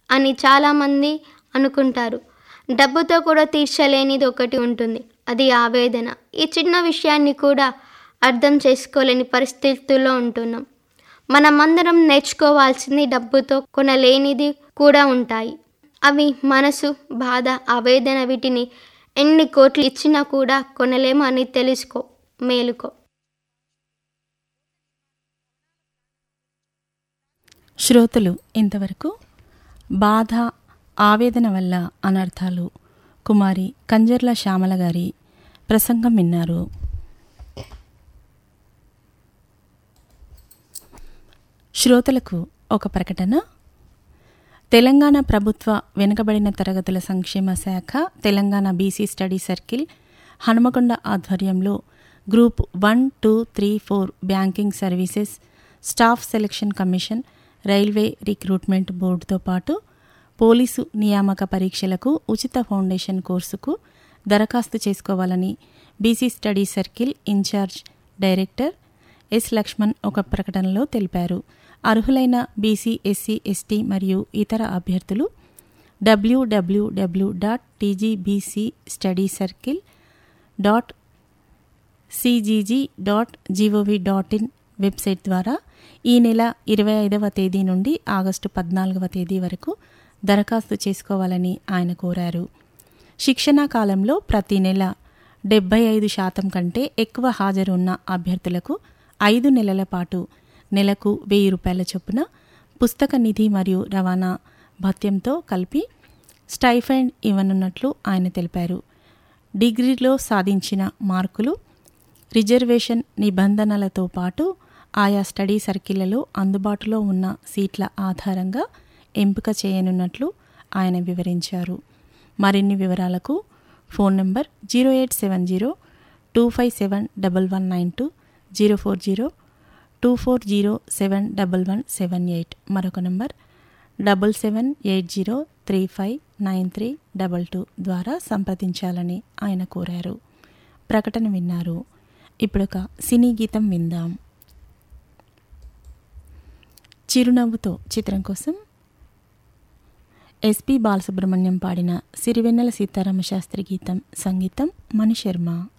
అని చాలామంది అనుకుంటారు డబ్బుతో కూడా తీర్చలేనిది ఒకటి ఉంటుంది అది ఆవేదన ఈ చిన్న విషయాన్ని కూడా అర్థం చేసుకోలేని పరిస్థితుల్లో ఉంటున్నాం మనమందరం నేర్చుకోవాల్సింది డబ్బుతో కొనలేనిది కూడా ఉంటాయి అవి మనసు బాధ ఆవేదన వీటిని ఎన్ని కోట్లు ఇచ్చినా కూడా కొనలేము అని తెలుసుకో మేలుకో శ్రోతలు ఇంతవరకు బాధ ఆవేదన వల్ల అనర్థాలు కుమారి కంజర్ల శ్యామల గారి ప్రసంగం విన్నారు శ్రోతలకు ఒక ప్రకటన తెలంగాణ ప్రభుత్వ వెనుకబడిన తరగతుల సంక్షేమ శాఖ Telangana BC study circle Hanumakonda ఆధ్వర్యంలో group one two three four banking services staff selection commission railway recruitment బోర్డుతో పాటు పోలీసు నియామక పరీక్షలకు ఉచిత ఫౌండేషన్ కోర్సుకు దరఖాస్తు చేసుకోవాలని BC study circle incharge director S Laxman ఒక ప్రకటనలో తెలిపారు అర్హులైన బీసీ ఎస్సీ ఎస్టీ మరియు ఇతర అభ్యర్థులు WWW dot TGBC study circle dot CGG dot gov dot in website ద్వారా ఈ నెల ఇరవై ఐదవ తేదీ నుండి ఆగస్టు పద్నాలుగవ తేదీ వరకు దరఖాస్తు చేసుకోవాలని ఆయన కోరారు శిక్షణా కాలంలో ప్రతి నెల డెబ్బై ఐదు శాతం కంటే ఎక్కువ హాజరు ఉన్న అభ్యర్థులకు ఐదు నెలల పాటు నెలకు వెయ్యి రూపాయల చొప్పున పుస్తక నిధి మరియు రవాణా భత్యంతో కలిపి స్టైఫండ్ ఇవ్వనున్నట్లు ఆయన తెలిపారు డిగ్రీలో సాధించిన మార్కులు రిజర్వేషన్ నిబంధనలతో పాటు ఆయా స్టడీ సర్కిళ్లలో అందుబాటులో ఉన్న సీట్ల ఆధారంగా ఎంపిక చేయనున్నట్లు ఆయన వివరించారు మరిన్ని వివరాలకు phone number zero eight seven zero two five seven double one nine two zero four zero two four zero seven double one seven eight మరొక number double seven eight zero three five nine three double two ద్వారా సంప్రదించాలని ఆయన కోరారు ప్రకటన విన్నారు ఇప్పుడొక సినీ గీతం విందాం చిరునవ్వుతో చిత్రం కోసం ఎస్పి బాలసుబ్రహ్మణ్యం పాడిన సిరివెన్నెల సీతారామ శాస్త్రి గీతం సంగీతం మణి శర్మ